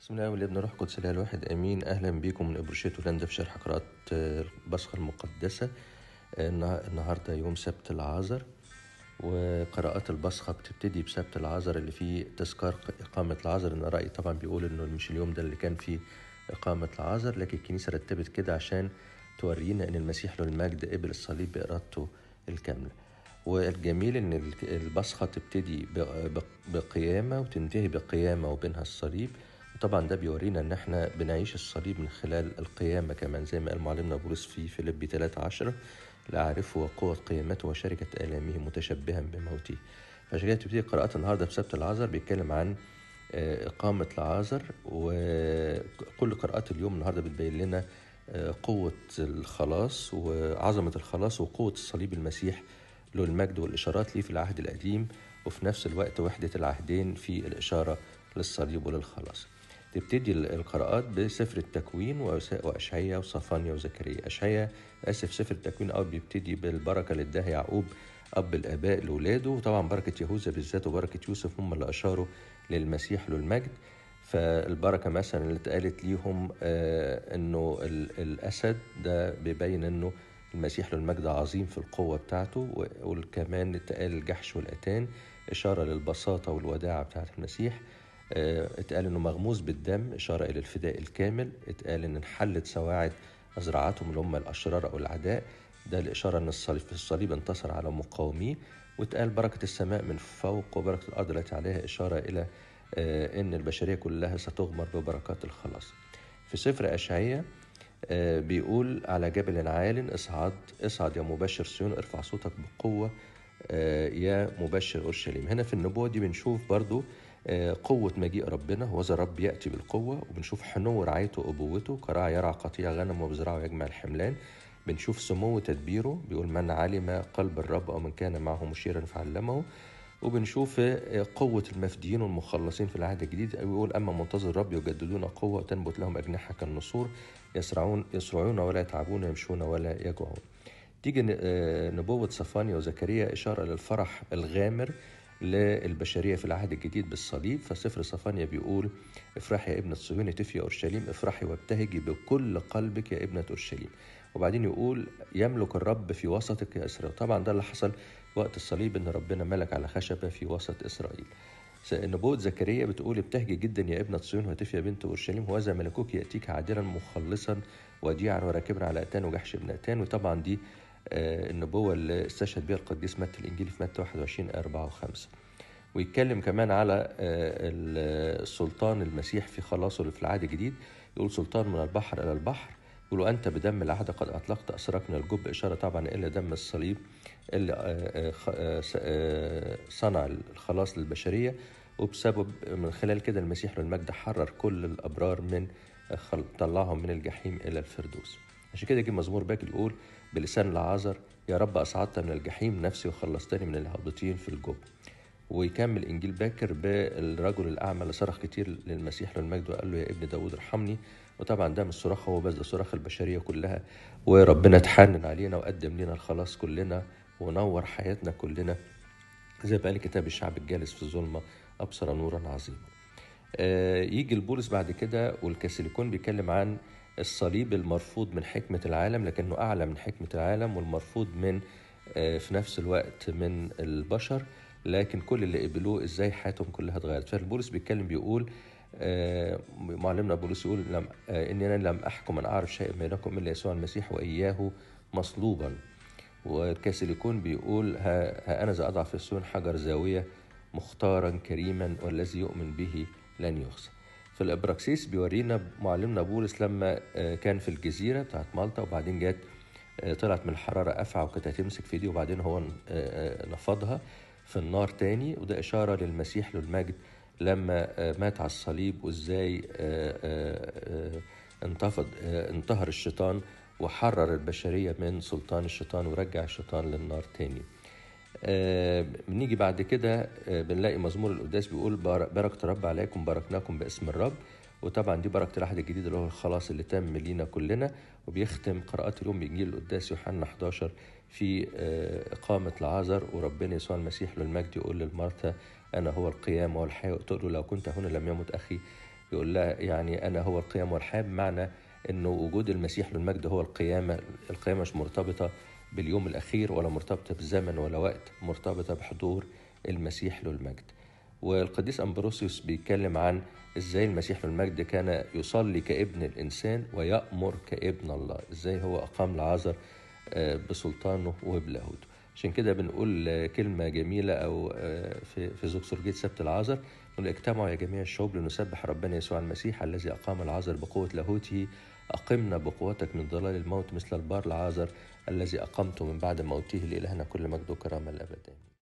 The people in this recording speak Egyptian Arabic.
بسم الله والابن روح قدس الله الواحد امين اهلا بكم من ابرشيت هولندا في شرح قراءات البصخه المقدسه النهارده يوم سبت العازر وقراءات البصخه بتبتدي بسبت العازر اللي فيه تذكار اقامه العازر انا رايي طبعا بيقول انه مش اليوم ده اللي كان فيه اقامه العازر لكن الكنيسه رتبت كده عشان تورينا ان المسيح له المجد قبل الصليب بارادته الكامله والجميل ان البصخه تبتدي بقيامه وتنتهي بقيامه وبينها الصليب طبعا ده بيورينا ان احنا بنعيش الصليب من خلال القيامه كمان زي ما قال معلمنا بولس في فيليبي 3 10 لا اعرفه وقوة قيامته وشركة آلامه متشبها بموته فعشان كده تبتدي قراءات النهارده في سبت العازر بيتكلم عن إقامة العازر وكل قراءات اليوم النهارده بتبين لنا قوة الخلاص وعظمة الخلاص وقوة الصليب المسيح له المجد والإشارات ليه في العهد القديم وفي نفس الوقت وحدة العهدين في الإشارة للصليب وللخلاص تبتدي القراءات بسفر التكوين وأشعية وصفانيا وزكريا أشعية آسف سفر التكوين أول بيبتدي بالبركة اللي اداها يعقوب أب الآباء لأولاده وطبعا بركة يهوذا بالذات وبركة يوسف هم اللي أشاروا للمسيح له المجد فالبركة مثلا اللي اتقالت ليهم آه إنه الأسد ده بيبين إنه المسيح له المجد عظيم في القوة بتاعته وكمان اتقال الجحش والأتان إشارة للبساطة والوداعة بتاعت المسيح اتقال انه مغموس بالدم اشاره الى الفداء الكامل اتقال ان انحلت سواعد ازرعتهم اللي هم الاشرار او الاعداء ده الاشاره ان الصليب في الصليب انتصر على مقاوميه واتقال بركه السماء من فوق وبركه الارض التي عليها اشاره الى ان البشريه كلها ستغمر ببركات الخلاص في سفر اشعياء بيقول على جبل عال اصعد اصعد يا مبشر صيون ارفع صوتك بقوه يا مبشر اورشليم هنا في النبوه دي بنشوف برضو قوة مجيء ربنا هو ذا الرب يأتي بالقوة وبنشوف حنو رعايته وأبوته كراعي يرعى قطيع غنم وبزرعه يجمع الحملان بنشوف سمو تدبيره بيقول من علم قلب الرب أو من كان معه مشيرا فعلمه وبنشوف قوة المفديين والمخلصين في العهد الجديد بيقول أما منتظر الرب يجددون قوة وتنبت لهم أجنحة كالنسور يسرعون يسرعون ولا يتعبون يمشون ولا يجوعون تيجي نبوة صفانيا وزكريا إشارة للفرح الغامر للبشرية في العهد الجديد بالصليب فسفر صفانيا بيقول افرحي يا ابنة صهيون تفي يا أورشليم افرحي وابتهجي بكل قلبك يا ابنة أورشليم وبعدين يقول يملك الرب في وسطك يا إسرائيل طبعا ده اللي حصل وقت الصليب إن ربنا ملك على خشبة في وسط إسرائيل نبوة زكريا بتقول ابتهجي جدا يا ابنة صهيون وتفي يا بنت أورشليم وهذا ملكوك يأتيك عادلا مخلصا وديعا وراكبا على أتان وجحش ابن أتان وطبعا دي النبوة اللي استشهد بها القديس متى الإنجيل في متى 21 4 و5 ويتكلم كمان على السلطان المسيح في خلاصه اللي في العهد الجديد يقول سلطان من البحر إلى البحر يقولوا أنت بدم العهد قد أطلقت أسرك من الجب إشارة طبعا إلى دم الصليب اللي صنع الخلاص للبشرية وبسبب من خلال كده المسيح للمجد حرر كل الأبرار من طلعهم من الجحيم إلى الفردوس عشان كده جه مزمور باكر يقول بلسان العازر يا رب أصعدت من الجحيم نفسي وخلصتني من الهابطين في الجب ويكمل إنجيل باكر بالرجل الأعمى اللي صرخ كتير للمسيح له المجد وقال له يا ابن داود ارحمني وطبعا ده مش صراخ هو بس ده صراخ البشرية كلها وربنا اتحنن علينا وقدم لنا الخلاص كلنا ونور حياتنا كلنا زي ما قال كتاب الشعب الجالس في الظلمة أبصر نورا عظيما آه يجي البولس بعد كده والكاسيليكون بيتكلم عن الصليب المرفوض من حكمة العالم لكنه أعلى من حكمة العالم والمرفوض من في نفس الوقت من البشر لكن كل اللي قبلوه ازاي حياتهم كلها اتغيرت فالبولس بيتكلم بيقول معلمنا بولس يقول لم اني انا لم احكم ان اعرف شيء بينكم الا يسوع المسيح واياه مصلوبا والكاسيليكون بيقول ها, ها انا ذا اضع في السون حجر زاويه مختارا كريما والذي يؤمن به لن يخزى في الابراكسيس بيورينا معلمنا بولس لما كان في الجزيره بتاعت مالطا وبعدين جت طلعت من الحراره افعى وكانت هتمسك في دي وبعدين هو نفضها في النار تاني وده اشاره للمسيح له المجد لما مات على الصليب وازاي انتفض انتهر الشيطان وحرر البشريه من سلطان الشيطان ورجع الشيطان للنار تاني بنيجي آه بعد كده آه بنلاقي مزمور القداس بيقول بركة رب عليكم باركناكم باسم الرب وطبعا دي بركة العهد الجديد اللي هو الخلاص اللي تم لينا كلنا وبيختم قراءات اليوم بإنجيل القداس يوحنا 11 في آه إقامة العازر وربنا يسوع المسيح له المجد يقول للمرثا أنا هو القيامة والحياة تقول له لو كنت هنا لم يمت أخي يقول لها يعني أنا هو القيام والحياة بمعنى أنه وجود المسيح له المجد هو القيامة القيامة مش مرتبطة باليوم الأخير ولا مرتبطة بزمن ولا وقت مرتبطة بحضور المسيح له المجد والقديس أمبروسيوس بيتكلم عن ازاي المسيح له المجد كان يصلي كابن الإنسان ويأمر كابن الله ازاي هو أقام لعازر بسلطانه وبلاهوته عشان كده بنقول كلمة جميلة أو في في زوكسورجيت سبت العازر نقول اجتمعوا يا جميع الشعوب لنسبح ربنا يسوع المسيح الذي أقام العازر بقوة لاهوته أقمنا بقوتك من ضلال الموت مثل البار العازر الذي أقمته من بعد موته لإلهنا كل مجد وكرامة الأبد